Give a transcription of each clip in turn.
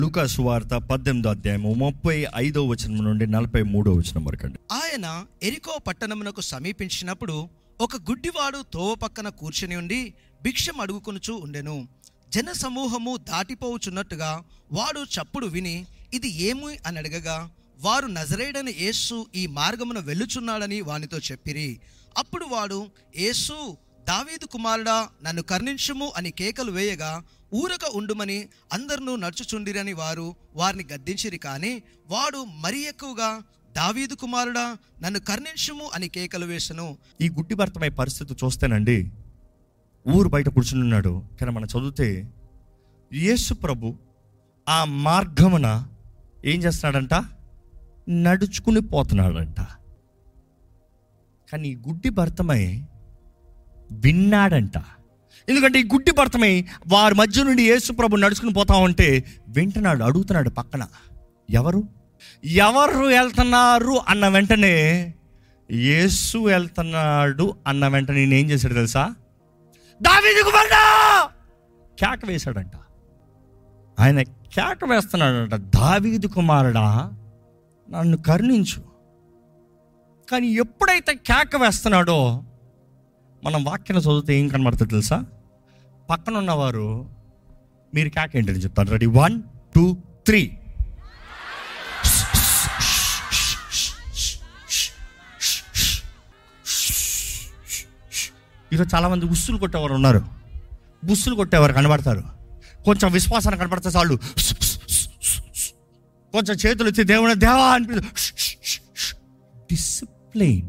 లూకాసు వార్త పద్దెనిమిదో అధ్యాయము ముప్పై ఐదో వచనం నుండి నలభై మూడో వచనం వరకు అండి ఆయన ఎరికో పట్టణమునకు సమీపించినప్పుడు ఒక గుడ్డివాడు తోవ పక్కన కూర్చుని ఉండి భిక్షం అడుగుకొనుచూ ఉండెను జన సమూహము దాటిపోవుచున్నట్టుగా వాడు చప్పుడు విని ఇది ఏమి అని అడగగా వారు నజరేడని యేసు ఈ మార్గమున వెళ్ళుచున్నాడని వానితో చెప్పిరి అప్పుడు వాడు యేసు దావీదు కుమారుడా నన్ను కర్ణించుము అని కేకలు వేయగా ఊరక ఉండుమని అందరినూ నడుచుచుండిరని వారు వారిని గద్దించిరి కానీ వాడు మరి ఎక్కువగా దావీదు కుమారుడా నన్ను కర్ణించుము అని కేకలు వేసెను ఈ గుడ్డి భర్తమై పరిస్థితి చూస్తేనండి ఊరు బయట కూర్చుని ఉన్నాడు కానీ మనం చదివితే యేసు ప్రభు ఆ మార్గమున ఏం చేస్తున్నాడంట నడుచుకుని పోతున్నాడంట కానీ ఈ గుడ్డి భర్తమై విన్నాడంట ఎందుకంటే ఈ గుడ్డి భర్తమై వారి మధ్య నుండి యేసు ప్రభు నడుచుకుని పోతా ఉంటే వింటున్నాడు అడుగుతున్నాడు పక్కన ఎవరు ఎవరు వెళ్తున్నారు అన్న వెంటనే యేసు వెళ్తున్నాడు అన్న వెంటనే నేను ఏం చేశాడు తెలుసా దావీదు కుమారుడా కేక వేశాడంట ఆయన కేక వేస్తున్నాడంట దావీదు కుమారుడా నన్ను కరుణించు కానీ ఎప్పుడైతే కేక వేస్తున్నాడో మనం వాక్యం చదివితే ఏం కనబడుతుంది తెలుసా పక్కన ఉన్నవారు మీరు కేక ఏంటని చెప్తాను రెడీ వన్ టూ త్రీ ఈరోజు చాలామంది ఉస్సులు కొట్టేవారు ఉన్నారు బుస్సులు కొట్టేవారు కనబడతారు కొంచెం విశ్వాసాన్ని కనబడితే చాలు కొంచెం చేతులు వచ్చి దేవుని దేవా అనిపి డిసిప్లైన్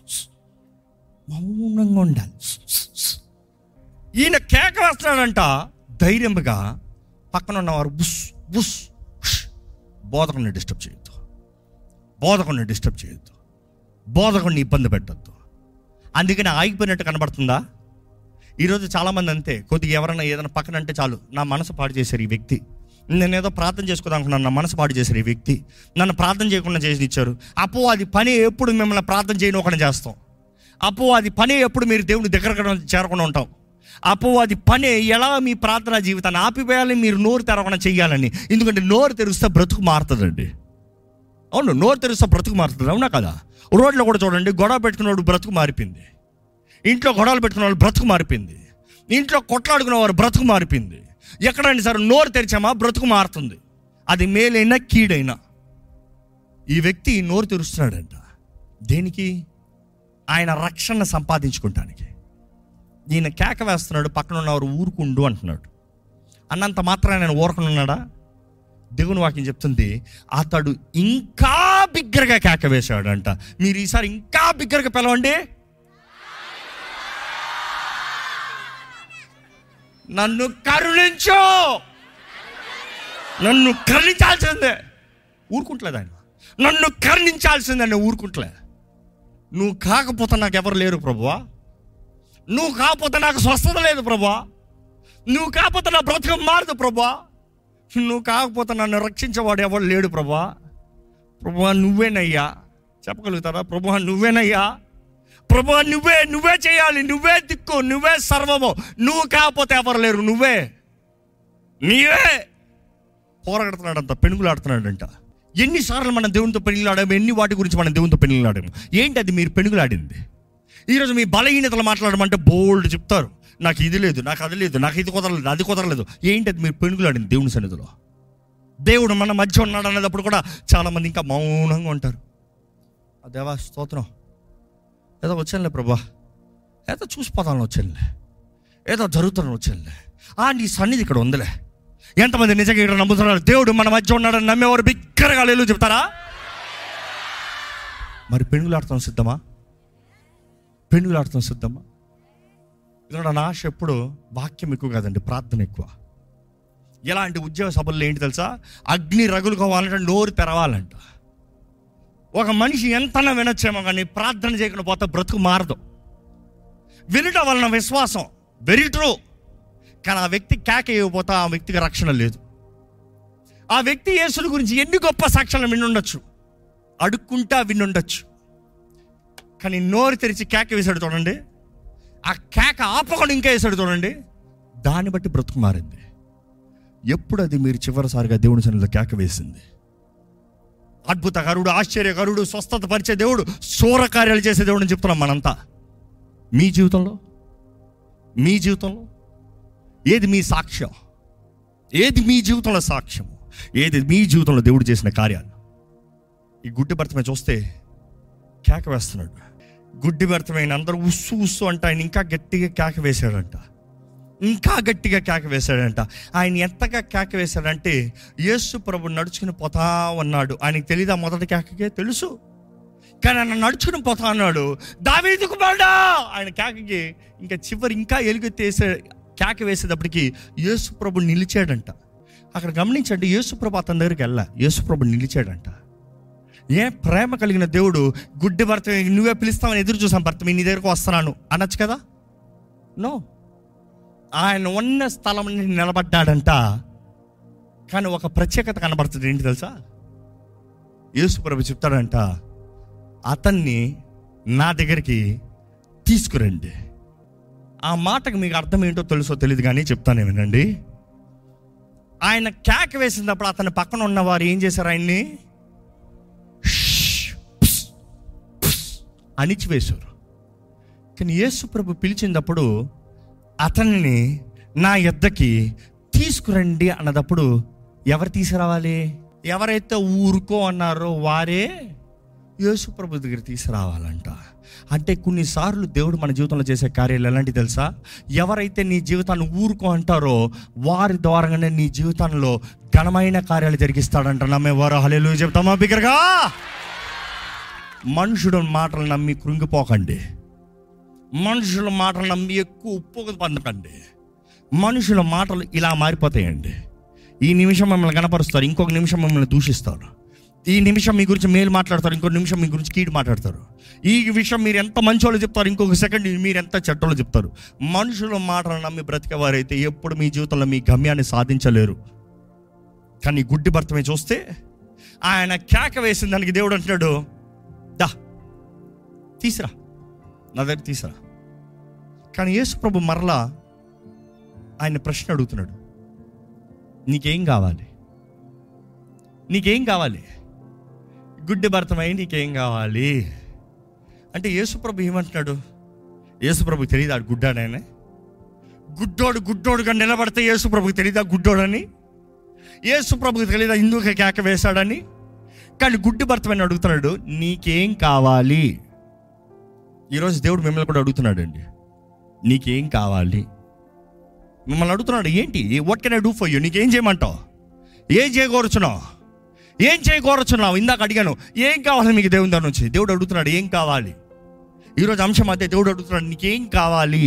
మౌనంగా ఉండాలి ఈయన కేక వేస్తున్నాడంట ధైర్యంగా పక్కన ఉన్నవారు బుస్ బుస్ బోధకుని డిస్టర్బ్ చేయొద్దు బోధకుని డిస్టర్బ్ చేయొద్దు బోధకుడిని ఇబ్బంది పెట్టద్దు అందుకని ఆగిపోయినట్టు కనబడుతుందా ఈరోజు చాలామంది అంతే కొద్దిగా ఎవరైనా ఏదైనా పక్కన అంటే చాలు నా మనసు పాడు చేశారు ఈ వ్యక్తి నేను ఏదో ప్రార్థన చేసుకోదాం అనుకున్నాను నా మనసు పాడు చేశారు ఈ వ్యక్తి నన్ను ప్రార్థన చేయకుండా చేసి ఇచ్చారు అపో అది పని ఎప్పుడు మిమ్మల్ని ప్రార్థన చేయని ఒకటి చేస్తాం అపో అది పని ఎప్పుడు మీరు దేవుని దగ్గర చేరకుండా ఉంటాం అపో అది పని ఎలా మీ ప్రార్థనా జీవితాన్ని ఆపివేయాలని మీరు నోరు తెరవకుండా చెయ్యాలని ఎందుకంటే నోరు తెరిస్తే బ్రతుకు మారుతుందండి అవును నోరు తెరిస్తే బ్రతుకు మారుతుంది అవునా కదా రోడ్లో కూడా చూడండి గొడవ పెట్టుకున్నవాడు బ్రతుకు మారిపోయింది ఇంట్లో గొడవలు పెట్టుకున్న వాళ్ళు బ్రతుకు మారిపోయింది ఇంట్లో కొట్లాడుకున్న వారు బ్రతుకు మారిపోయింది ఎక్కడైనా సరే నోరు తెరిచామా బ్రతుకు మారుతుంది అది మేలైనా కీడైనా ఈ వ్యక్తి నోరు తెరుస్తున్నాడంట దేనికి ఆయన రక్షణ సంపాదించుకుంటానికి ఈయన కేక వేస్తున్నాడు పక్కన ఉన్నవారు ఊరుకుండు అంటున్నాడు అన్నంత మాత్రం ఆయన ఊరకుండా ఉన్నాడా దేవుని వాక్యం చెప్తుంది అతడు ఇంకా బిగ్గరగా కేక వేశాడంట మీరు ఈసారి ఇంకా బిగ్గరగా పిలవండి నన్ను కరుణించు నన్ను కరుణించాల్సిందే ఊరుకుంటలేదు ఆయన నన్ను కరుణించాల్సిందే నేను ఊరుకుంటలే నువ్వు కాకపోతే నాకు ఎవరు లేరు ప్రభువా నువ్వు కాకపోతే నాకు స్వస్థత లేదు ప్రభువా నువ్వు కాకపోతే నా బ్రతకం మారదు ప్రభువా నువ్వు కాకపోతే నన్ను రక్షించేవాడు ఎవరు లేడు ప్రభా ప్రభువా నువ్వేనయ్యా చెప్పగలుగుతారా ప్రభువా నువ్వేనయ్యా ప్రభువా నువ్వే నువ్వే చేయాలి నువ్వే దిక్కు నువ్వే సర్వము నువ్వు కాకపోతే ఎవరు లేరు నువ్వే నీవే పోరాడుతున్నాడంట పెనుగులాడుతున్నాడంట ఎన్నిసార్లు మనం దేవునితో పెనుగులాడాము ఎన్ని వాటి గురించి మనం దేవునితో పెనుగులాడాము ఏంటి అది మీరు పెనుగులాడింది ఈరోజు మీ బలహీనతలు మాట్లాడమంటే బోల్డ్ చెప్తారు నాకు ఇది లేదు నాకు అది లేదు నాకు ఇది కుదరలేదు అది కుదరలేదు ఏంటి అది మీరు పెనుగులాడింది దేవుని సన్నిధిలో దేవుడు మన మధ్య ఉన్నాడు అనేటప్పుడు కూడా చాలామంది ఇంకా మౌనంగా ఉంటారు ఆ దేవా స్తోత్రం ఏదో వచ్చానులే ప్రభా ఏదో చూసిపోతాను వచ్చానులే ఏదో జరుగుతాను వచ్చానులే ఆ నీ సన్నిధి ఇక్కడ ఉందిలే ఎంతమంది నిజంగా ఇక్కడ నమ్ముతున్నారు దేవుడు మన మధ్య ఉన్నాడని నమ్మేవారు బిగ్గరగా లేలు చెప్తారా మరి పెనుగులాడతాం సిద్ధమా పెనుగులాడతాం సిద్ధమా ఇక్కడ నా ఆశ ఎప్పుడు వాక్యం ఎక్కువ కాదండి ప్రార్థన ఎక్కువ ఎలాంటి ఉద్యోగ సభల్లో ఏంటి తెలుసా అగ్ని రగులు కావాలంటే నోరు తెరవాలంట ఒక మనిషి ఎంతనా వినొచ్చేమో కానీ ప్రార్థన చేయకుండా పోతే బ్రతుకు మారదు వినటం వలన విశ్వాసం వెరీ ట్రూ కానీ ఆ వ్యక్తి కేక ఇవ్వకపోతే ఆ వ్యక్తికి రక్షణ లేదు ఆ వ్యక్తి యేసుల గురించి ఎన్ని గొప్ప సాక్ష్యాలు వినుండొచ్చు అడుక్కుంటా వినుండొచ్చు కానీ నోరు తెరిచి కేక వేశాడు చూడండి ఆ కేక ఆపకుండా ఇంకా వేశాడు చూడండి దాన్ని బట్టి బ్రతుకు మారింది ఎప్పుడు అది మీరు చివరిసారిగా దేవుని సన్నిధిలో కేక వేసింది అద్భుతకరుడు ఆశ్చర్యకరుడు స్వస్థత పరిచే దేవుడు సూర కార్యాలు చేసే దేవుడు అని చెప్తున్నాం మనంతా మీ జీవితంలో మీ జీవితంలో ఏది మీ సాక్ష్యం ఏది మీ జీవితంలో సాక్ష్యం ఏది మీ జీవితంలో దేవుడు చేసిన కార్యాలు ఈ గుడ్డి భర్త మీద చూస్తే కేక వేస్తున్నాడు గుడ్డి భర్తమైన అందరూ ఉస్సు ఉస్సు అంటే ఆయన ఇంకా గట్టిగా కేక వేశాడంట ఇంకా గట్టిగా కేక వేశాడంట ఆయన ఎంతగా కేక వేశాడంటే యేసు ప్రభు నడుచుకుని పోతా ఉన్నాడు ఆయనకి తెలీదా మొదటి కేకకే తెలుసు కానీ ఆయన నడుచుకుని పోతా అన్నాడు దావీదు కుమారుడా ఆయన కేకకి ఇంకా చివరి ఇంకా ఎలుగెత్తేసే కేక వేసేటప్పటికి యేసు ప్రభు నిలిచాడంట అక్కడ గమనించండి యేసు ప్రభు అతని దగ్గరికి వెళ్ళా యేసు ప్రభు నిలిచాడంట ఏ ప్రేమ కలిగిన దేవుడు గుడ్డి భర్త నువ్వే పిలుస్తామని ఎదురు చూసాం భర్త మీ నీ దగ్గరకు వస్తున్నాను అనొచ్చు కదా నో ఆయన ఉన్న స్థలం నుండి నిలబడ్డాడంట కానీ ఒక ప్రత్యేకత కనబడుతుంది ఏంటి తెలుసా యేసు ప్రభు చెప్తాడంట అతన్ని నా దగ్గరికి తీసుకురండి ఆ మాటకు మీకు అర్థం ఏంటో తెలుసో తెలియదు కానీ చెప్తాను వినండి ఆయన కేక వేసినప్పుడు అతని పక్కన ఉన్నవారు ఏం చేశారు ఆయన్ని షష్, ప్స్, ప్స్ అణిచివేశారు కానీ యేసు ప్రభు పిలిచినప్పుడు అతనిని నా యొద్దకి తీసుకురండి అన్నదప్పుడు ఎవరు తీసుకురావాలి ఎవరైతే ఊరుకో అన్నారో వారే యేసు ప్రభు దగ్గర తీసుకురావాలంట అంటే కొన్నిసార్లు దేవుడు మన జీవితంలో చేసే కార్యాలు ఎలాంటి తెలుసా ఎవరైతే నీ జీవితాన్ని ఊరుకో అంటారో వారి ద్వారానే నీ జీవితంలో ఘనమైన కార్యాలు జరిగిస్తాడంట నమ్మేవారు హలేలు చెప్తామా బిగ్గరగా మనుషుడు మాటలు నమ్మి కృంగిపోకండి మనుషుల మాటలు నమ్మి ఎక్కువ ఉప్పు పొందకండి మనుషుల మాటలు ఇలా మారిపోతాయండి ఈ నిమిషం మిమ్మల్ని కనపరుస్తారు ఇంకొక నిమిషం మిమ్మల్ని దూషిస్తారు ఈ నిమిషం మీ గురించి మేలు మాట్లాడతారు ఇంకొక నిమిషం మీ గురించి కీడు మాట్లాడతారు ఈ విషయం మీరు ఎంత మంచోళ్ళు చెప్తారు ఇంకొక సెకండ్ మీరు ఎంత చెడ్డోళ్ళు చెప్తారు మనుషుల మాటలు నమ్మి బ్రతికేవారైతే ఎప్పుడు మీ జీవితంలో మీ గమ్యాన్ని సాధించలేరు కానీ గుడ్డి భర్తమే చూస్తే ఆయన కేక వేసిన దానికి దేవుడు అంటున్నాడు దా తీసురా నా దగ్గర తీసురా కానీ యేసు ప్రభు మరలా ఆయన ప్రశ్న అడుగుతున్నాడు నీకేం కావాలి నీకేం కావాలి గుడ్డి భర్తమై నీకేం కావాలి అంటే యేసుప్రభు ఏమంటున్నాడు యేసుప్రభుకి తెలియదా గుడ్డాడని గుడ్డోడు గుడ్డోడుగా నిలబడితే యేసుప్రభుకి తెలియదా గుడ్డోడని యేసుప్రభుకి తెలియదా ఇందుకు కేక వేశాడని కానీ గుడ్డి భర్తమని అడుగుతున్నాడు నీకేం కావాలి ఈరోజు దేవుడు మిమ్మల్ని కూడా అడుగుతున్నాడు అండి నీకేం కావాలి మిమ్మల్ని అడుగుతున్నాడు ఏంటి what can I do for you నీకేం చేయమంటావు ఏం చేయకూరచున్నావు ఏం చేయకూరచున్నావు ఇందాక అడిగాను ఏం కావాలి మీకు దేవుని దగ్గర నుంచి దేవుడు అడుగుతున్నాడు ఏం కావాలి ఈరోజు అంశం అదే దేవుడు అడుగుతున్నాడు నీకేం కావాలి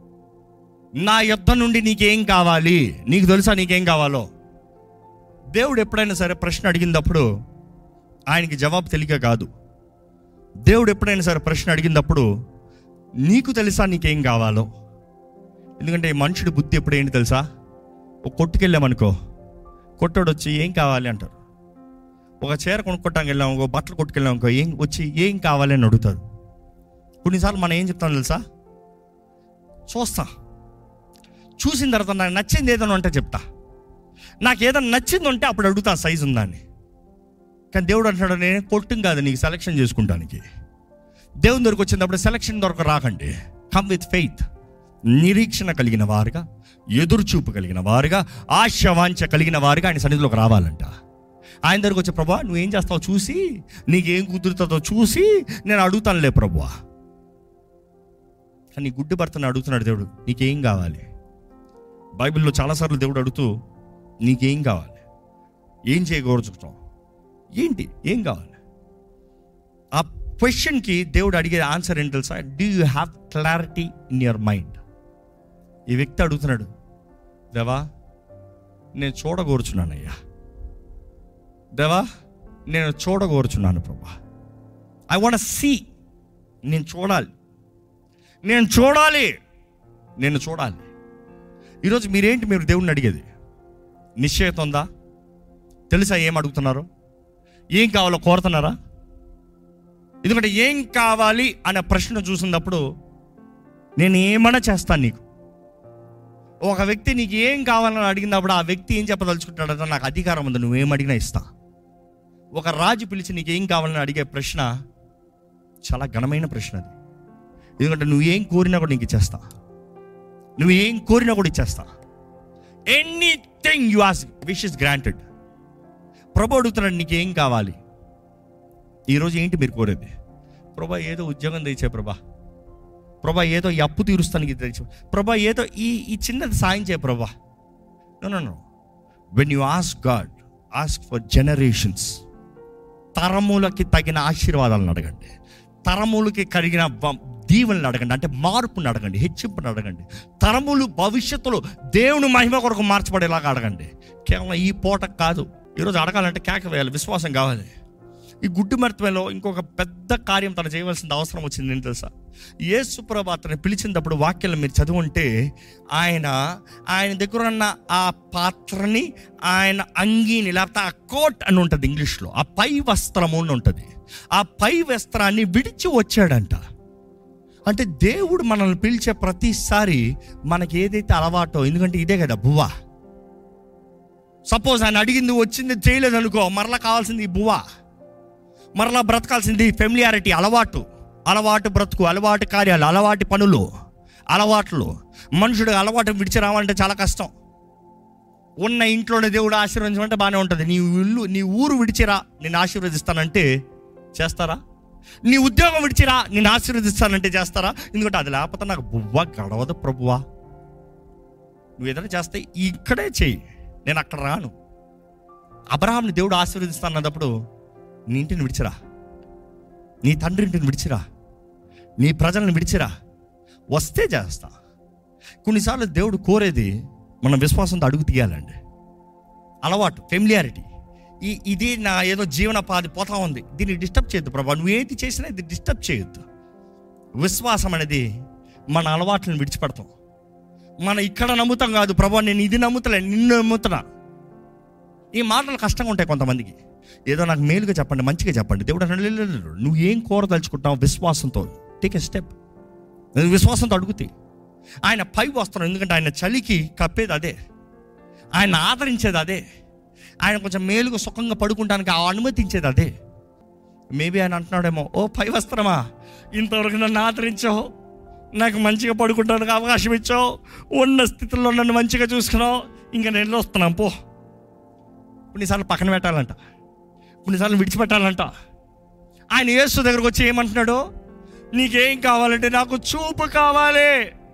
నా యుద్ధ నుండి నీకేం కావాలి నీకు తెలుసా నీకేం కావాలో దేవుడు ఎప్పుడైనా సరే ప్రశ్న అడిగినప్పుడు ఆయనకి జవాబు తెలియక కాదు దేవుడు ఎప్పుడైనా సరే ప్రశ్న అడిగినప్పుడు నీకు తెలుసా నీకేం కావాలో ఎందుకంటే ఈ మనుషుడి బుద్ధి ఎప్పుడు ఏంటి తెలుసా ఒక కొట్టుకెళ్ళామనుకో కొట్టోడు వచ్చి ఏం కావాలి అంటారు ఒక చీర కొనుక్కోటానికి వెళ్ళాం ఒక బట్టలు కొట్టుకెళ్ళాం అనుకో ఏం వచ్చి ఏం కావాలి అని అడుగుతారు కొన్నిసార్లు మనం ఏం చెప్తాం తెలుసా చూస్తా చూసిన తర్వాత నాకు నచ్చింది ఏదైనా ఉంటే చెప్తా నాకు ఏదైనా నచ్చింది ఉంటే అప్పుడు అడుగుతా సైజు ఉందని కానీ దేవుడు అంటున్నాడు నేను కొట్టుం కాదు నీకు సెలెక్షన్ చేసుకుంటానికి దేవుని దగ్గరకు వచ్చినప్పుడు సెలక్షన్ దొరక రాకండి కమ్ విత్ ఫెయిత్ నిరీక్షణ కలిగిన వారుగా ఎదురుచూపు కలిగిన వారుగా ఆశవాంఛ కలిగిన వారుగా ఆయన సన్నిధిలోకి రావాలంట ఆయన దగ్గరకు వచ్చే ప్రభా నువ్వేం చేస్తావు చూసి నీకేం కుదురుతుందో చూసి నేను అడుగుతానులే ప్రభా కానీ గుడ్డి భర్తను అడుగుతున్నాడు దేవుడు నీకేం కావాలి బైబిల్లో చాలాసార్లు దేవుడు అడుగుతూ నీకేం కావాలి ఏం చేయకూడచుకుంటావు ఏంటి ఏం కావాలి ఆ క్వశ్చన్కి దేవుడు అడిగే ఆన్సర్ ఏంటి తెలుసా do you have clarity in your mind ఈ వ్యక్తి అడుగుతున్నాడు దేవా నేను చూడగోరుచున్నానయ్యా దేవా నేను చూడగోరుచున్నాను ప్రభా ఐ వాంట్ సీ నేను చూడాలి నేను చూడాలి నేను చూడాలి ఈరోజు మీరేంటి మీరు దేవుడిని అడిగేది నిశ్చయత ఉందా తెలుసా ఏం అడుగుతున్నారు ఏం కావాలో కోరుతున్నారా ఎందుకంటే ఏం కావాలి అనే ప్రశ్న చూసినప్పుడు నేను ఏమైనా చేస్తాను నీకు ఒక వ్యక్తి నీకు ఏం కావాలని అడిగినప్పుడు ఆ వ్యక్తి ఏం చెప్పదలుచుకుంటాడంటే నాకు అధికారం ఉంది నువ్వేం అడిగినా ఇస్తా ఒక రాజు పిలిచి నీకు ఏం కావాలని అడిగే ప్రశ్న చాలా ఘనమైన ప్రశ్న అది ఎందుకంటే నువ్వు ఏం కోరినా కూడా నీకు ఇచ్చేస్తా నువ్వు ఏం కోరినా కూడా ఇచ్చేస్తా anything you as wish is granted ప్రభు అడుగుతున్నాడు నీకు ఏం కావాలి ఈరోజు ఏంటి మీరు కోరేది ప్రభా ఏదో ఉద్యోగం తెచ్చే ప్రభా ప్రభా ఏదో ఈ అప్పు తీరుస్తానికి తెచ్చు ప్రభా ఏదో ఈ ఈ చిన్నది సాయం చేయ ప్రభా no no when you ask God ask for generations తరములకి తగిన ఆశీర్వాదాలను అడగండి తరములకి కలిగిన వ- దీవెనలు అడగండి అంటే మార్పుని అడగండి హెచ్చింపుని అడగండి తరములు భవిష్యత్తులో దేవుని మహిమ కొరకు మార్చబడేలాగా అడగండి కేవలం ఈ పూట కాదు ఈరోజు అడగాలంటే కేక వేయాలి విశ్వాసం కావాలి ఈ గుడ్డు మర్తమలో ఇంకొక పెద్ద కార్యం తను చేయవలసిన అవసరం వచ్చింది ఏంటి తెలుసా యేసు ప్రభు అతను పిలిచినప్పుడు వాక్యాలు మీరు చదువుంటే ఆయన ఆయన దగ్గర ఉన్న ఆ పాత్రని ఆయన అంగీని లేకపోతే ఆ కోట్ అని ఉంటుంది ఇంగ్లీష్లో ఆ పై వస్త్రము అని ఉంటుంది ఆ పై వస్త్రాన్ని విడిచి వచ్చాడంట అంటే దేవుడు మనల్ని పిలిచే ప్రతిసారి మనకి ఏదైతే అలవాటో ఎందుకంటే ఇదే కదా బువ్వ సపోజ్ ఆయన అడిగింది వచ్చింది చేయలేదు అనుకో మరలా కావాల్సింది ఈ బువ్వ మరలా బ్రతకాల్సింది ఫెమిలియారిటీ అలవాటు అలవాటు బ్రతుకు అలవాటు కార్యాలు అలవాటి పనులు అలవాట్లు మనుషుడు అలవాటు విడిచి రావాలంటే చాలా కష్టం ఉన్న ఇంట్లోనే దేవుడు ఆశీర్వదించమంటే బాగానే ఉంటుంది నీ ఇల్లు నీ ఊరు విడిచిరా నేను ఆశీర్వదిస్తానంటే చేస్తారా నీ ఉద్యోగం విడిచిరా నేను ఆశీర్వదిస్తానంటే చేస్తారా ఎందుకంటే అది లేకపోతే నాకు బువ్వ గడవదు ప్రభువా నువ్వు ఏదైనా చేస్తే ఇక్కడే చెయ్యి నేను అక్కడ రాను అబ్రహాంని దేవుడు ఆశీర్వదిస్తానన్నప్పుడు నీ ఇంటిని విడిచిరా నీ తండ్రి ఇంటిని విడిచిరా నీ ప్రజలను విడిచిరా వస్తే చేస్తా కొన్నిసార్లు దేవుడు కోరేది మన విశ్వాసంతో అడుగు తీయాలండి అలవాటు ఫెమిలియారిటీ ఈ ఇది నా ఏదో జీవనోపాధి పోతా ఉంది దీన్ని డిస్టర్బ్ చేయొద్దు ప్రభా నువ్వు ఏది చేసినా ఇది డిస్టర్బ్ చేయొద్దు విశ్వాసం అనేది మన అలవాట్లను విడిచిపెడతాం మన ఇక్కడ నమ్ముతాం కాదు ప్రభా నేను ఇది నమ్ముతలే నిన్ను నమ్ముతున్నా ఈ మాటలు కష్టంగా ఉంటాయి కొంతమందికి ఏదో నాకు మేలుగా చెప్పండి మంచిగా చెప్పండి దేవుడు అన్నాడు, "లేదు, లేదు, లేదు. నువ్వు ఏం కోరదలుచుకుంటావు విశ్వాసంతో టేక్ ఎ స్టెప్ విశ్వాసంతో అడుగుతే ఆయన పై వస్తున్నాడు ఎందుకంటే ఆయన చలికి కప్పేది అదే ఆయన ఆదరించేది అదే ఆయన కొంచెం మేలుగా సుఖంగా పడుకుంటానికి ఆ అనుమతించేది అదే మేబీ ఆయన అంటున్నాడేమో ఓ పై వస్త్రమా ఇంతవరకు నన్ను ఆదరించావు నాకు మంచిగా పడుకుంటానికి అవకాశం ఇచ్చావు ఉన్న స్థితిలో నన్ను మంచిగా చూసుకున్నావు ఇంకా నేను వస్తున్నాను పో కొన్నిసార్లు పక్కన పెట్టాలంట కొన్నిసార్లు విడిచిపెట్టాలంట ఆయన యేసు దగ్గరకు వచ్చి ఏమంటున్నాడు నీకేం కావాలంటే నాకు చూపు కావాలి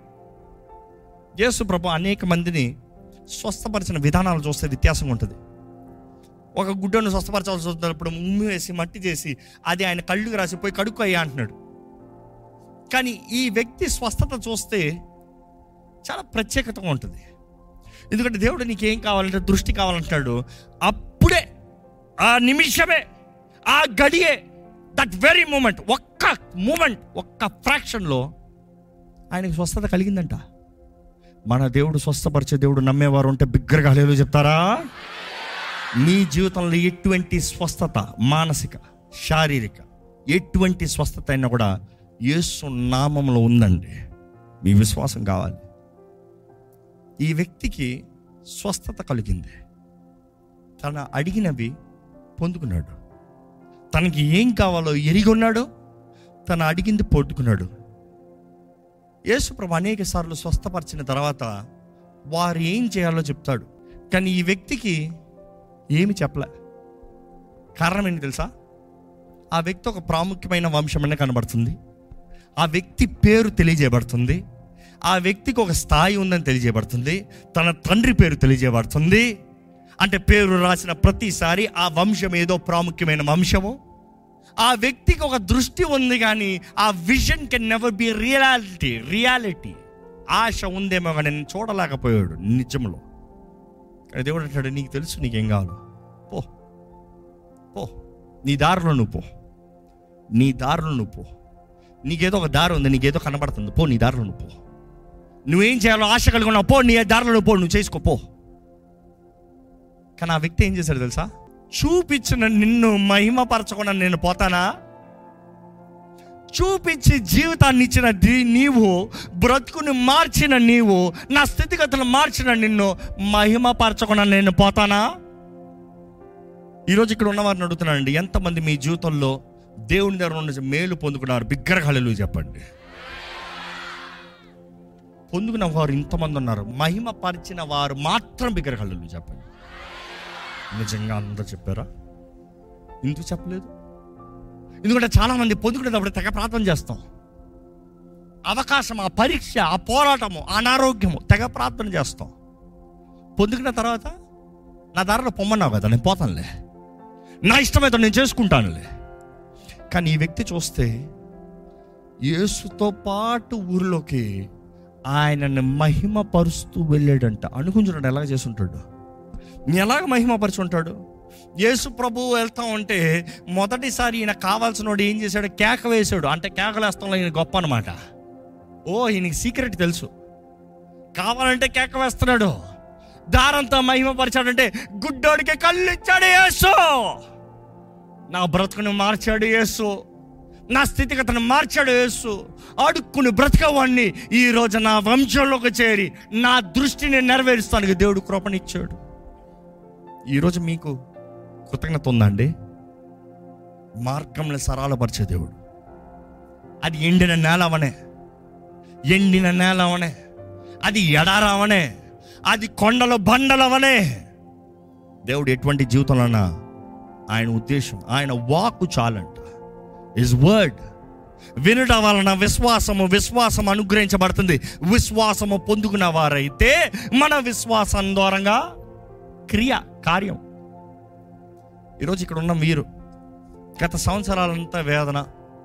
యేసు ప్రభు అనేక మందిని స్వస్థపరిచిన విధానాలు చూస్తే వ్యత్యాసంగా ఉంటుంది ఒక గుడ్డను స్వస్థపరచాల్సి వచ్చినప్పుడు ఉమ్మి వేసి మట్టి చేసి అది ఆయన కళ్ళుకి రాసి పోయి కడుక్కు అయ్యా అంటున్నాడు కానీ ఈ వ్యక్తి స్వస్థత చూస్తే చాలా ప్రత్యేకతగా ఉంటుంది ఎందుకంటే దేవుడు నీకేం కావాలంటే దృష్టి కావాలంటాడు అప్పుడే ఆ నిమిషమే ఆ గడియే దట్ వెరీ మూమెంట్ ఒక్క మూమెంట్ ఒక్క ఫ్రాక్షన్లో ఆయనకి స్వస్థత కలిగిందంట మన దేవుడు స్వస్థపరిచే దేవుడు నమ్మేవారు ఉంటే బిగ్గరగా హలేలు చెప్తారా మీ జీవితంలో ఎటువంటి స్వస్థత మానసిక శారీరక ఎటువంటి స్వస్థత అయినా కూడా యేసు నామంలో ఉందండి మీ విశ్వాసం కావాలి ఈ వ్యక్తికి స్వస్థత కలిగింది తన అడిగినవి పొందుకున్నాడు తనకి ఏం కావాలో ఎరిగి ఉన్నాడు తను అడిగింది పొట్టుకున్నాడు యేసుప్రభు అనేక సార్లు స్వస్థపరిచిన తర్వాత వారు ఏం చేయాలో చెప్తాడు కానీ ఈ వ్యక్తికి ఏమి చెప్పలే కారణం ఏంటి తెలుసా ఆ వ్యక్తి ఒక ప్రాముఖ్యమైన వంశమనే కనబడుతుంది ఆ వ్యక్తి పేరు తెలియజేయబడుతుంది ఆ వ్యక్తికి ఒక స్థాయి ఉందని తెలియజేయబడుతుంది తన తండ్రి పేరు తెలియజేయబడుతుంది అంటే పేరు రాసిన ప్రతిసారి ఆ వంశం ఏదో ప్రాముఖ్యమైన వంశము ఆ వ్యక్తికి ఒక దృష్టి ఉంది కానీ ఆ vision can never be reality reality ఆశ ఉందేమో కానీ నేను చూడలేకపోయాడు నిజంలో కానీ దేవుడు అంటాడు నీకు తెలుసు నీకేం కావాలో పో పో నీ దారిలో నువ్వు పో నీ దారిలో నువ్వు పో నీకేదో ఒక దారి ఉంది నీకేదో కనబడుతుంది పో నీ దారిలో నువ్వు పో నువ్వేం చేయాలో ఆశ కలిగి ఉన్నావు పో నీ దారిలో నువ్వు పో నువ్వు చేసుకో పో కానీ ఆ వ్యక్తి ఏం చేశాడు తెలుసా చూపించిన నిన్ను మహిమపరచకుండా నేను పోతానా చూపించి జీవితాన్ని ఇచ్చిన ది- నీవు బ్రతుకుని మార్చిన నీవు నా స్థితిగతులు మార్చిన నిన్ను మహిమపరచకుండా నేను పోతానా ఈరోజు ఇక్కడ ఉన్నవారిని అడుగుతున్నానండి ఎంతమంది మీ జీవితంలో దేవుని దగ్గర నుంచి మేలు పొందుకున్నారు బిగ్గర కళలు చెప్పండి పొందుకున్న వారు ఇంతమంది ఉన్నారు మహిమ పరిచిన వారు మాత్రం బిగ్గర కళలు చెప్పండి నిజంగా అందరూ చెప్పారా ఎందుకు చెప్పలేదు ఎందుకంటే చాలామంది పొందుకునేటప్పుడు తెగ ప్రార్థన చేస్తాం అవకాశం ఆ పరీక్ష ఆ పోరాటము ఆ అనారోగ్యము తెగ ప్రార్థన చేస్తాం పొందుకున్న తర్వాత నా దారిలో పొమ్మన్నావు కదా నేను పోతానులే నా ఇష్టమైతే నేను చేసుకుంటానులే కానీ ఈ వ్యక్తి చూస్తే యేసుతో పాటు ఊరిలోకి ఆయనని మహిమపరుస్తూ వెళ్ళాడంట అనుకుంటున్నాడు ఎలాగ చేసుంటాడు ఎలాగ మహిమపరిచి ఉంటాడు యేసు ప్రభు వెళ్తా ఉంటే మొదటిసారి ఈయన కావాల్సిన వాడు ఏం చేశాడు కేక వేశాడు అంటే కేకలేస్తాంలో ఈయన గొప్ప అనమాట ఓ ఈయనకి సీక్రెట్ తెలుసు కావాలంటే కేక వేస్తున్నాడు దారంతా మహిమపరిచాడంటే గుడ్డోడికి కళ్ళు ఇచ్చాడు యేసు నా బ్రతుకుని మార్చాడు యేసు నా స్థితిగతను మార్చాడు యేసు అడుక్కుని బ్రతకవాడిని ఈ రోజు నా వంశంలోకి చేరి నా దృష్టిని నెరవేరుస్తానికి దేవుడు కృపనిచ్చాడు ఈరోజు మీకు కృతజ్ఞత ఉందండి మార్గంలో సరళపరిచే దేవుడు అది ఎండిన నేల అవనే ఎండిన నేల అవనే అది ఎడారవనే అది కొండల బండలవనే దేవుడు ఎటువంటి జీవితంలోనా ఆయన ఉద్దేశం ఆయన వాక్కు చాలంట ఇస్ వర్డ్ వినుట వలన విశ్వాసము విశ్వాసం అనుగ్రహించబడుతుంది విశ్వాసము పొందుకున్న వారైతే మన విశ్వాసం ద్వారంగా క్రియ కార్యం ఈరోజు ఇక్కడ ఉన్న మీరు గత సంవత్సరాలంతా వేదన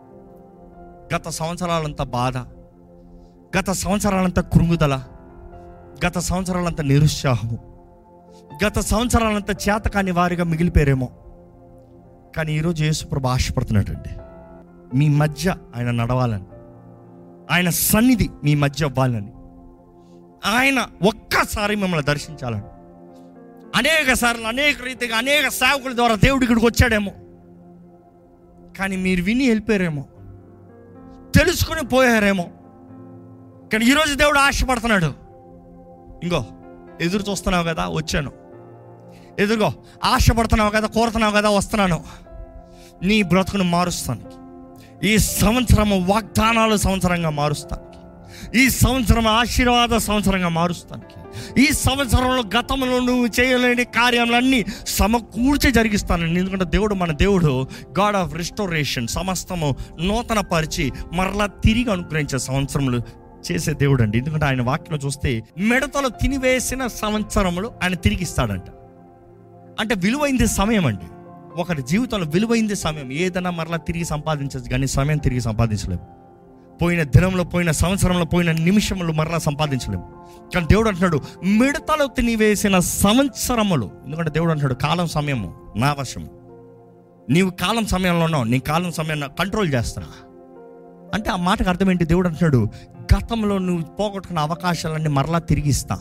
గత సంవత్సరాలంతా బాధ గత సంవత్సరాలంతా కృంగుదల గత సంవత్సరాలంతా నిరుత్సాహము గత సంవత్సరాలంతా చేతకాని వారిగా మిగిలిపోయారేమో కానీ ఈరోజు యేసుప్రభు ఆశపడుతున్నాడండి మీ మధ్య ఆయన నడవాలని ఆయన సన్నిధి మీ మధ్య అవ్వాలని ఆయన ఒక్కసారి మిమ్మల్ని దర్శించాలని అనేక సార్లు అనేక రీతిగా అనేక సేవకుల ద్వారా దేవుడు ఇక్కడికి వచ్చాడేమో కానీ మీరు విని వెళ్ళిపోయారేమో తెలుసుకుని పోయారేమో కానీ ఈరోజు దేవుడు ఆశపడుతున్నాడు ఇంకో ఎదురు చూస్తున్నావు కదా వచ్చాను ఎదురుగో ఆశపడుతున్నావు కదా కోరుతున్నావు కదా వస్తున్నాను నీ బ్రతుకును మారుస్తాను ఈ సంవత్సరము వాగ్దానాలు సంవత్సరంగా మారుస్తాను ఈ సంవత్సరం ఆశీర్వాద సంవత్సరంగా మారుస్తాను ఈ సంవత్సరంలో గతంలో నువ్వు చేయలేని కార్యాలన్నీ సమకూర్చి జరిగిస్తాను ఎందుకంటే దేవుడు మన దేవుడు గాడ్ ఆఫ్ రిస్టోరేషన్ సమస్తము నూతన పరిచి మరలా తిరిగి అనుగ్రహించే సంవత్సరములు చేసే దేవుడు అండి ఎందుకంటే ఆయన వాక్యం చూస్తే మిడతలు తినివేసిన సంవత్సరములు ఆయన తిరిగి ఇస్తాడంట అంటే విలువైంది సమయం అండి ఒకరి జీవితంలో విలువైంది సమయం ఏదైనా మరలా తిరిగి సంపాదించచ్చు కానీ సమయం తిరిగి సంపాదించలేము పోయిన దినంలో పోయిన సంవత్సరంలో పోయిన నిమిషంలో మరలా సంపాదించలేము కానీ దేవుడు అంటున్నాడు మిడతలు తినివేసిన సంవత్సరములు ఎందుకంటే దేవుడు అంటున్నాడు కాలం సమయము నా వశము నీవు కాలం సమయంలో ఉన్నావు నీ కాలం సమయాన్ని కంట్రోల్ చేస్తున్నా అంటే ఆ మాటకు అర్థం ఏంటి దేవుడు అంటున్నాడు గతంలో నువ్వు పోగొట్టుకున్న అవకాశాలన్నీ మరలా తిరిగి ఇస్తా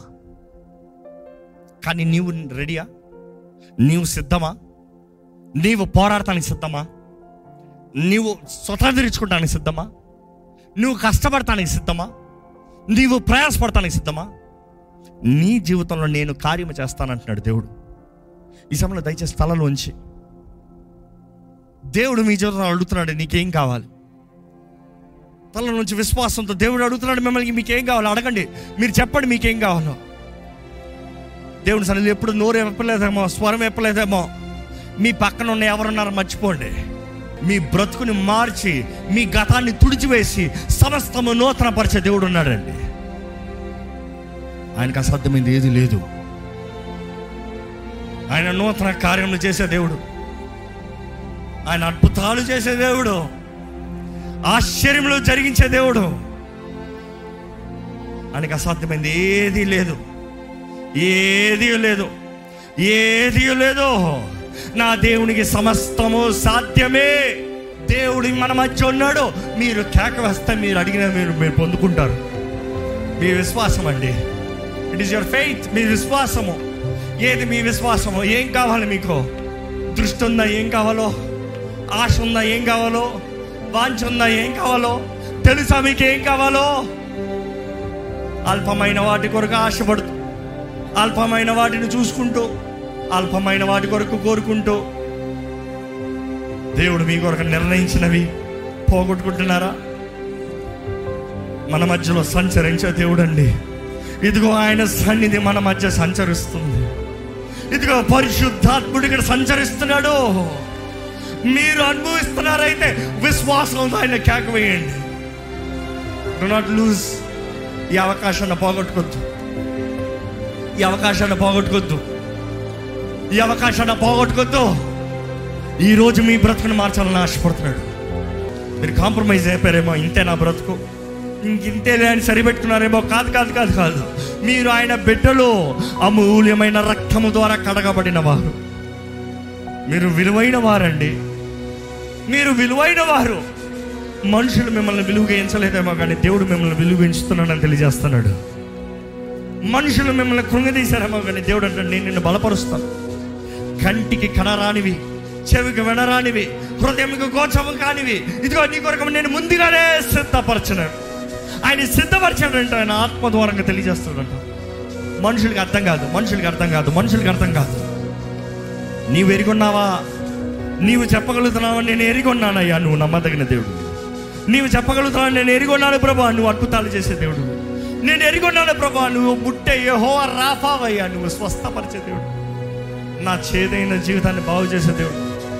కానీ నీవు రెడీయా నీవు సిద్ధమా నీవు పోరాడటానికి సిద్ధమా నీవు స్వతంత్రించుకోవడానికి సిద్ధమా నువ్వు కష్టపడటానికి సిద్ధమా నీవు ప్రయాసపడటానికి సిద్ధమా నీ జీవితంలో నేను కార్యము చేస్తానంటున్నాడు దేవుడు ఈ సమయంలో దయచేసి స్థలంలో ఉంచి దేవుడు మీ జీవితంలో అడుగుతున్నాడు నీకేం కావాలి తల నుంచి విశ్వాసంతో దేవుడు అడుగుతున్నాడు మిమ్మల్ని మీకేం కావాలో అడగండి మీరు చెప్పండి మీకేం కావాలో దేవుని సన్నిధి ఎప్పుడు నోరు ఎప్పలేదేమో స్వరం ఎప్పలేదేమో మీ పక్కన ఉన్న ఎవరున్నారో మర్చిపోండి మీ బ్రతుకుని మార్చి మీ గతాన్ని తుడిచివేసి సమస్తము నూతన పరిచే దేవుడు ఉన్నాడండి ఆయనకు అసాధ్యమైంది ఏది లేదు ఆయన నూతన కార్యములు చేసే దేవుడు ఆయన అద్భుతాలు చేసే దేవుడు ఆశ్చర్యములు జరిగించే దేవుడు ఆయనకు అసాధ్యమైంది ఏది లేదు ఏది లేదు ఏది లేదు నా దేవునికి సమస్తము సాధ్యమే దేవుడి మన మధ్య ఉన్నాడు మీరు కేక వేస్తే మీరు అడిగిన మీరు మీరు పొందుకుంటారు మీ విశ్వాసం అండి ఇట్ ఈస్ యువర్ ఫెయిత్ మీ విశ్వాసము ఏది మీ విశ్వాసము ఏం కావాలి మీకు దృష్టి ఉందా ఏం కావాలో ఆశ ఉందా ఏం కావాలో వాంఛ ఉందా ఏం కావాలో తెలుసా మీకు ఏం కావాలో అల్పమైన వాటి కొరకు ఆశపడుతూ అల్పమైన వాటిని చూసుకుంటూ అల్పమైన వాటి కొరకు కోరుకుంటూ దేవుడు మీ కొరకు నిర్ణయించినవి పోగొట్టుకుంటున్నారా మన మధ్యలో సంచరించే దేవుడు అండి ఇదిగో ఆయన సన్నిధి మన మధ్య సంచరిస్తుంది ఇదిగో పరిశుద్ధాత్ముడు ఇక్కడ సంచరిస్తున్నాడు మీరు అనుభవిస్తున్నారైతే విశ్వాసం ఆయన కేక వేయండి డు నాట్ లూజ్ ఈ అవకాశాన్ని పోగొట్టుకోద్దు ఈ అవకాశాన్ని పోగొట్టుకోద్దు ఈ అవకాశాన్ని పోగొట్టుకోద్దు ఈరోజు మీ బ్రతుకుని మార్చాలని ఆశపడుతున్నాడు మీరు కాంప్రమైజ్ అయిపోయారేమో ఇంతే నా బ్రతుకు ఇంకింతే అని సరిపెట్టుకున్నారేమో కాదు కాదు కాదు కాదు మీరు ఆయన బిడ్డలో అమూల్యమైన రక్తము ద్వారా కడగబడిన వారు మీరు విలువైన వారండి మీరు విలువైన వారు మనుషులు మిమ్మల్ని విలువగా ఎంచలేదేమో కానీ దేవుడు మిమ్మల్ని విలువ ఎంచుతున్నాడని తెలియజేస్తున్నాడు మనుషులు మిమ్మల్ని కృంగదీశారేమో కానీ దేవుడు అంటే నేను నిన్ను బలపరుస్తాను కంటికి కనరానివి చెవికి వినరానివి హృదయంకి గోచవం కానివి ఇదిగో నీ కొరకు నేను ముందుగానే సిద్ధపరచినాడు ఆయన సిద్ధపరిచాడంట ఆయన ఆత్మ ద్వారంగా తెలియజేస్తాడంట మనుషులకి అర్థం కాదు మనుషులకి అర్థం కాదు మనుషులకి అర్థం కాదు నీవు ఎరిగొన్నావా నీవు చెప్పగలుగుతున్నావా నేను ఎరిగొన్నానయ్యా నువ్వు నమ్మదగిన దేవుడు నీవు చెప్పగలుగుతున్నావా నేను ఎరిగొన్నాను ప్రభా నువ్వు అద్భుతాలు చేసే దేవుడు నేను ఎరిగొన్నాను ప్రభా నువ్వు ముట్టే యహో రాఫావయ్యా నువ్వు స్వస్థపరిచే దేవుడు నా చేదైన జీవితాన్ని బాగు చేసే దేవుడు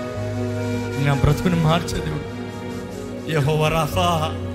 నా బ్రతుకుని మార్చే దేవుడు యహో రాఫా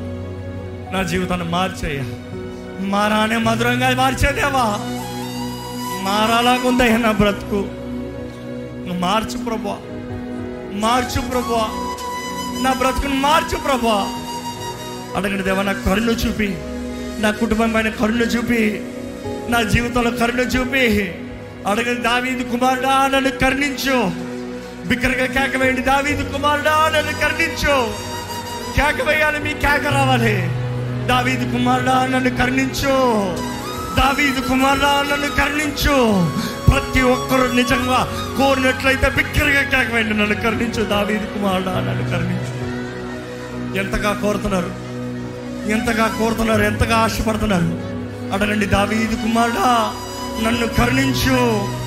నా జీవితాన్ని మార్చేయ్యా మారానే మధురంగా మార్చేదేవా మారాలాగుందయ్యా నా బ్రతుకు నువ్వు మార్చు ప్రభా మార్చు ప్రభా నా బ్రతుకుని మార్చు ప్రభా అడగండి దేవా నా కరుణ చూపి నా కుటుంబం పైన కరుణ చూపి నా జీవితంలో కరుణ చూపి అడగండి దావీదు కుమారుడా నన్ను కరుణించు బిక్కరగా కేక వేయండి దావీదు కుమారుడా నన్ను కరుణించు కేక వేయాలి మీ కేక రావాలి దావీదు కుమారుడా నన్ను కరుణించు దావీదు కుమారుడా నన్ను కరుణించు ప్రతి ఒక్కరు నిజంగా కోరినట్లయితే బిక్కరగా కేక వేయండి నన్ను కరుణించు దావీదు కుమారుడా నన్ను కరుణించు ఎంతగా కోరుతున్నారు ఎంతగా కోరుతున్నారు ఎంతగా ఆశపడుతున్నారు అడగండి దావీదు కుమారుడా నన్ను కరుణించు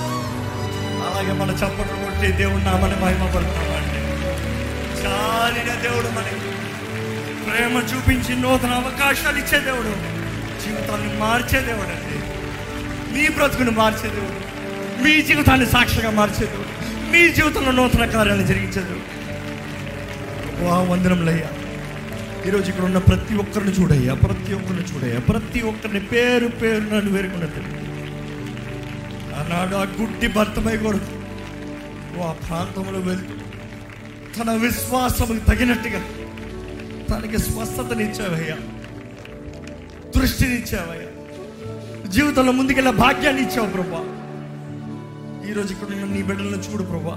అలాగే మన చప్పట్లు కొట్టి దేవుడు నామని మహిమపడుతున్నామండి చాలిన దేవుడు మనకి ప్రేమ చూపించి నూతన అవకాశాలు ఇచ్చే దేవుడు జీవితాన్ని మార్చే దేవుడు అండి మీ బ్రతుకును మార్చే దేవుడు మీ జీవితాన్ని సాక్షిగా మార్చే దేవుడు మీ జీవితంలో నూతన కార్యాలను జరిగించే దేవుడు వా వందనంలయ్యా ఈరోజు ఇక్కడ ఉన్న ప్రతి ఒక్కరిని చూడయ్యా ప్రతి ఒక్కరిని చూడయ్యా ప్రతి ఒక్కరిని పేరు పేరు నన్ను వేరుకున్న దేవుడు ఆనాడు ఆ గుడ్డి భర్తమై కొడుకు ఓ ఆ ప్రాంతంలో వెళ్తూ తన విశ్వాసముకు తగినట్టుగా తనకి స్వస్థతనిచ్చావయ్యా దృష్టినిచ్చావయ్యా జీవితంలో ముందుకెళ్ళే భాగ్యాన్ని ఇచ్చావు ప్రభా ఈరోజు ఇక్కడ ఉన్న నీ బిడ్డలను చూడు ప్రభా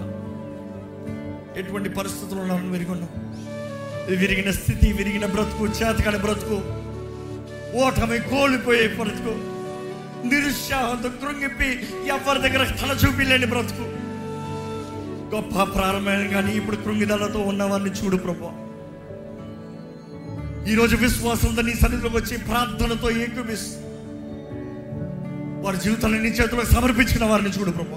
ఎటువంటి పరిస్థితుల్లో నన్ను విరిగొన్నావు విరిగిన స్థితి విరిగిన బ్రతుకు చేతకాని బ్రతుకు ఓటమి కోల్పోయే బ్రతుకు నిరుత్సాహంతో కృంగిప్పి ఎవరి దగ్గర తల చూపిలేని బ్రతుకు గొప్ప ప్రారంభమైన కానీ ఇప్పుడు కృంగిదలతో ఉన్నవారిని చూడు ప్రభా ఈరోజు విశ్వాసంతో నీ సన్నిధిలోకి వచ్చి ప్రార్థనతో ఏకమిస్తూ వారి జీవితాన్ని నీ చేతిలో సమర్పించిన వారిని చూడు ప్రభా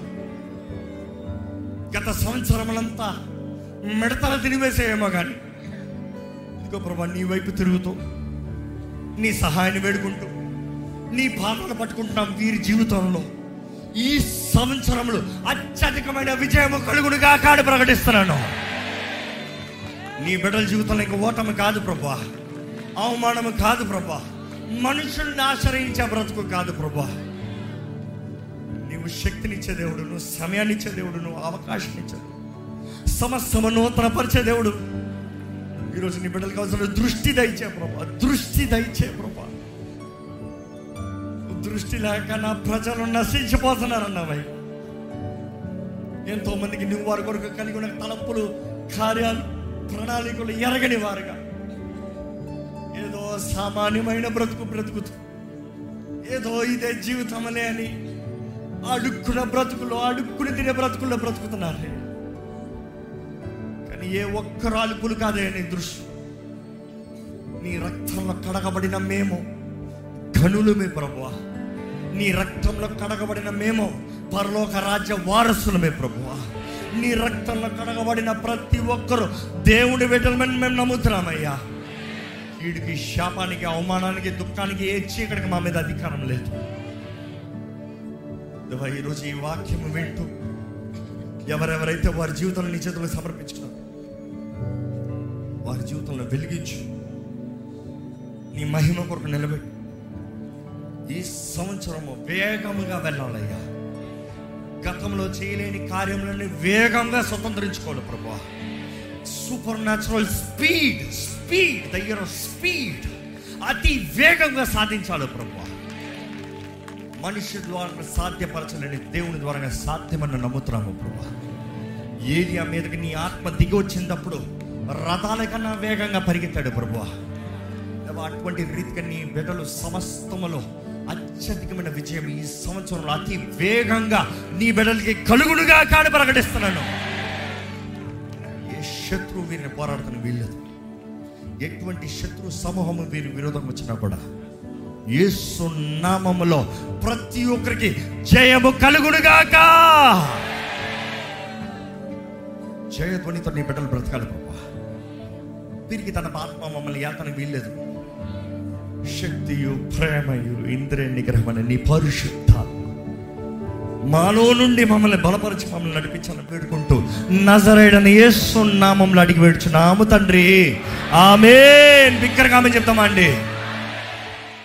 గత సంవత్సరములంతా మిడతల తినివేసేయేమో కానీ ఇదిగో ప్రభా నీ వైపు తిరుగుతూ నీ సహాయాన్ని వేడుకుంటూ నీ పాటలు పట్టుకుంటున్నాం వీరి జీవితంలో ఈ సంవత్సరంలో అత్యధికమైన విజయము కలుగుడుగా కాడు ప్రకటిస్తున్నాను నీ బిడ్డల జీవితంలో ఇంక ఓటమి కాదు ప్రభా అవమానము కాదు ప్రభా మనుషుల్ని ఆశ్రయించే బ్రతుకు కాదు ప్రభా నీవు శక్తినిచ్చే దేవుడు నువ్వు సమయాన్ని ఇచ్చే దేవుడు నువ్వు అవకాశం ఇచ్చే దేవుడు. సమస్తము నూతనపరిచే దేవుడు ఈరోజు నీ బిడ్డలకు అవసరం దృష్టి దయచే ప్రభా దృష్టి దయచే ప్రభా దృష్టి లేక నా ప్రజలు నశించిపోతున్నారన్నావై ఎంతో మందికి నువ్వు వారి కొరకు కలిగి ఉన్న తలపులు కార్యాలు ప్రణాళికలు ఎరగని వారుగా ఏదో సామాన్యమైన బ్రతుకు బ్రతుకుతూ ఏదో ఇదే జీవితమలే అని అడుక్కున్న బ్రతుకులో అడుక్కుని తినే బ్రతుకుల్లో బ్రతుకుతున్నారు కానీ ఏ ఒక్కరు అలుపులు కాదే నీ దృష్టి నీ రక్తంలో కడగబడిన మేము ఘనులమే ప్రభువా నీ రక్తంలో కడగబడిన మేము పరలోక రాజ్య వారసులమే ప్రభువా నీ రక్తంలో కడగబడిన ప్రతి ఒక్కరు దేవుడి బిడ్డలమని మేము నమ్ముతున్నామయ్యా వీడికి శాపానికి అవమానానికి దుఃఖానికి ఏ చీకటికి మా మీద అధికారం లేదు దేవా, ఈరోజు ఈ వాక్యం వింటూ ఎవరెవరైతే వారి జీవితంలో నీ చేతులకు సమర్పించుకున్నారు వారి జీవితంలో వెలిగించు నీ మహిమ కొరకు నిలబెట్టు ఈ సంవత్సరము వేగముగా వెళ్ళాలయ్యా గతంలో చేయలేని కార్యములని వేగంగా స్వతంత్రించుకోవాలి ప్రభా సూపర్ న్యాచురల్ స్పీడ్ స్పీడ్ దగ్గర స్పీడ్ అతి వేగంగా సాధించాలి ప్రభా మనిషి ద్వారా సాధ్యపరచలేని దేవుని ద్వారా సాధ్యమని నమ్ముతున్నాము ప్రభా ఏరియా మీదకి నీ ఆత్మ దిగి వచ్చినప్పుడు రథాల కన్నా వేగంగా పరిగెత్తాడు ప్రభువా దేవా, అటువంటి రీతిగా నీ బిడ్డలు సమస్తములో అత్యధికమైన విజయం ఈ సంవత్సరంలో అతి వేగంగా నీ బిడ్డలకి కలుగుడుగా కాడి ప్రకటిస్తున్నాను ఏ శత్రువు వీరిని పోరాడుతున్న వీళ్ళదు ఎటువంటి శత్రు సమూహము వీరి విరోధం వచ్చినా కూడా యేసు నామములో ప్రతి ఒక్కరికి జయము కలుగుడుగాక జయధ్వనితో నీ బిడ్డలు బ్రతకాలి ప్రభా వీరికి తన ఆత్మ మమ్మల్ని ఏతనికి వీల్లేదు శక్తియు ప్రేమయు ఇంద్రియ నిగ్రహం నీ పరిశుద్ధ మాలో నుండి మమ్మల్ని బలపరిచి మమ్మల్ని నడిపించాలని వేడుకుంటూ నజరేడని యేసు నామంలో అడిగి వేడుచున్నాము తండ్రి ఆమె బిక్కరగా ఆమె చెప్తామా అండి